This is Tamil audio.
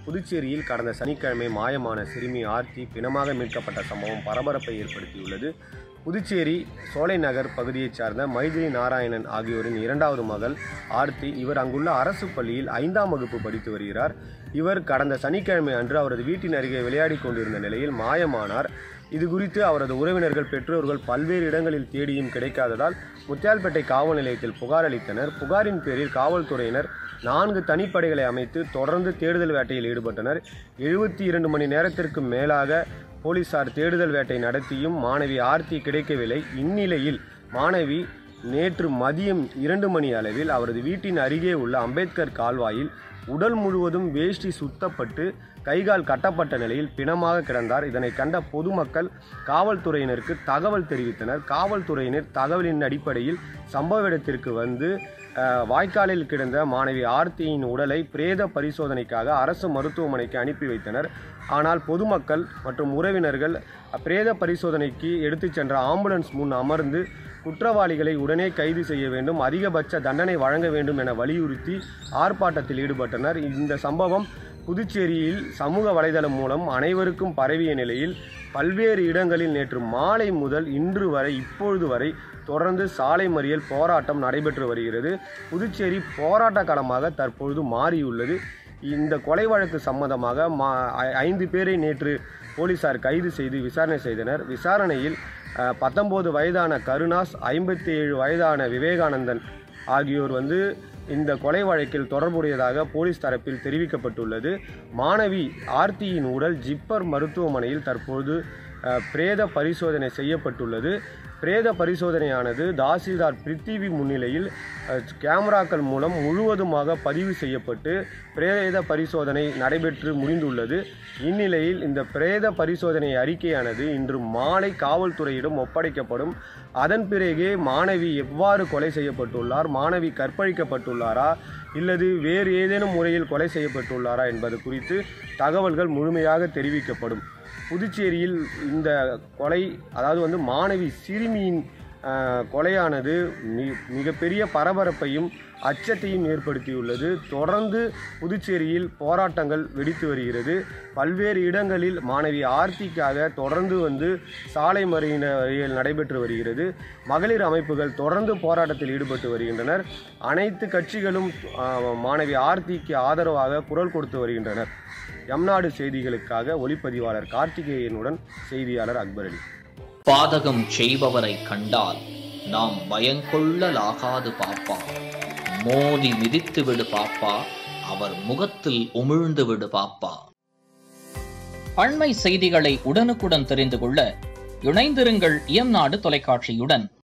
புதுச்சேரியில் கடந்த சனிக்கிழமை மாயமான சிறுமி ஆர்த்தி பிணமாக மீட்கப்பட்ட சம்பவம் பரபரப்பை ஏற்படுத்தியுள்ளது புதுச்சேரி சோலை நகர் பகுதியைச் சார்ந்த மைதிலி நாராயணன் ஆகியோரின் இரண்டாவது மகள் ஆர்த்தி இவர் அங்குள்ள அரசு பள்ளியில் ஐந்தாம் வகுப்பு படித்து வருகிறார் இவர் கடந்த சனிக்கிழமை அன்று அவரது வீட்டின் அருகே விளையாடிக் கொண்டிருந்த நிலையில் மாயமானார் இது குறித்து அவரது உறவினர்கள் பெற்றோர்கள் பல்வேறு இடங்களில் தேடியும் கிடைக்காததால் முத்தியால்பேட்டை காவல் நிலையத்தில் புகார் அளித்தனர் புகாரின் பேரில் காவல்துறையினர் நான்கு தனிப்படைகளை அமைத்து தொடர்ந்து தேடுதல் வேட்டையில் ஈடுபட்டனர் எழுபத்தி இரண்டு மணி நேரத்திற்கு மேலாக போலீசார் தேடுதல் வேட்டை நடத்தியும் மாணவி ஆர்த்தி கிடைக்கவில்லை இந்நிலையில் மாணவி நேற்று மதியம் இரண்டு மணி அளவில் அவரது வீட்டின் அருகே உள்ள அம்பேத்கர் கால்வாயில் உடல் முழுவதும் வேஷ்டி சுத்தப்பட்டு கைகால் கட்டப்பட்ட நிலையில் பிணமாக கிடந்தார் இதனை கண்ட பொதுமக்கள் காவல்துறையினருக்கு தகவல் தெரிவித்தனர் காவல்துறையினர் தகவலின் அடிப்படையில் சம்பவ இடத்திற்கு வந்து அஹ், வாய்க்காலில் கிடந்த மாணவி ஆர்த்தியின் உடலை பிரேத பரிசோதனைக்காக அரசு மருத்துவமனைக்கு அனுப்பி வைத்தனர் ஆனால் பொதுமக்கள் மற்றும் உறவினர்கள் பிரேத பரிசோதனைக்கு எடுத்துச் சென்ற ஆம்புலன்ஸ் முன் அமர்ந்து குற்றவாளிகளை உடனே கைது செய்ய வேண்டும் அதிகபட்ச தண்டனை வழங்க வேண்டும் என வலியுறுத்தி ஆர்ப்பாட்டத்தில் ஈடுபட்டனர் இந்த சம்பவம் புதுச்சேரியில் சமூக வலைதளம் மூலம் அனைவருக்கும் பரவிய நிலையில் பல்வேறு இடங்களில் நேற்று மாலை முதல் இன்று வரை இப்பொழுது வரை தொடர்ந்து சாலை மறியல் போராட்டம் நடைபெற்று வருகிறது புதுச்சேரி போராட்ட களமாக தற்பொழுது மாறியுள்ளது இந்த கொலை வழக்கு சம்பந்தமாக மா ஐ- ஐந்து பேரை நேற்று போலீசார் கைது செய்து விசாரணை செய்தனர் விசாரணையில் பத்தொம்போது வயதான கருணாஸ் ஐம்பத்தி ஏழு வயதான விவேகானந்தன் ஆகியோர் வந்து இந்த கொலை வழக்கில் தொடர்புடையதாக போலீஸ் தரப்பில் தெரிவிக்கப்பட்டுள்ளது மாணவி ஆர்த்தியின் உடல் ஜிப்பர் மருத்துவமனையில் தற்போது அஹ், பிரேத பரிசோதனை செய்யப்பட்டுள்ளது பிரேத பரிசோதனையானது தாசில்தார் பிரித்திவி முன்னிலையில் அஹ், கேமராக்கள் மூலம் முழுவதுமாக பதிவு செய்யப்பட்டு பிரேத பரிசோதனை நடைபெற்று முடிந்துள்ளது இந்நிலையில் இந்த பிரேத பரிசோதனை அறிக்கையானது இன்று மாலை காவல்துறையிடம் ஒப்படைக்கப்படும் அதன் பிறகே மாணவி எவ்வாறு கொலை செய்யப்பட்டுள்ளார் மாணவி கற்பழிக்கப்பட்டுள்ளாரா இல்லது வேறு ஏதேனும் முறையில் கொலை செய்யப்பட்டுள்ளாரா என்பது குறித்து தகவல்கள் முழுமையாக தெரிவிக்கப்படும் புதுச்சேரியில் இந்த கொலை அதாவது வந்து மாணவி சிறுமியின் ஆஹ், கொலையானது மி மிகப்பெரிய பரபரப்பையும் அச்சத்தையும் ஏற்படுத்தியுள்ளது தொடர்ந்து புதுச்சேரியில் போராட்டங்கள் வெடித்து வருகிறது பல்வேறு இடங்களில் மாணவி ஆர்த்திக்காக தொடர்ந்து வந்து சாலை மறியல் நடைபெற்று வருகிறது மகளிர் அமைப்புகள் தொடர்ந்து போராட்டத்தில் ஈடுபட்டு வருகின்றனர் அனைத்து கட்சிகளும் ஆஹ், மாணவி ஆர்த்திக்கு ஆதரவாக குரல் கொடுத்து வருகின்றனர் எம்நாடு செய்திகளுக்காக ஒளிப்பதிவாளர் கார்த்திகேயனுடன் செய்தியாளர் அக்பர் அலி பாதகம் செய்பவரை கண்டால் நாம் பயங்கொள்ளலாகாது பாப்பா மோதி மிதித்து விடு பாப்பா அவர் முகத்தில் உமிழ்ந்து விடு பாப்பா அண்மை செய்திகளை உடனுக்குடன் தெரிந்து கொள்ள இணைந்திருங்கள் இயம்நாடு தொலைக்காட்சியுடன்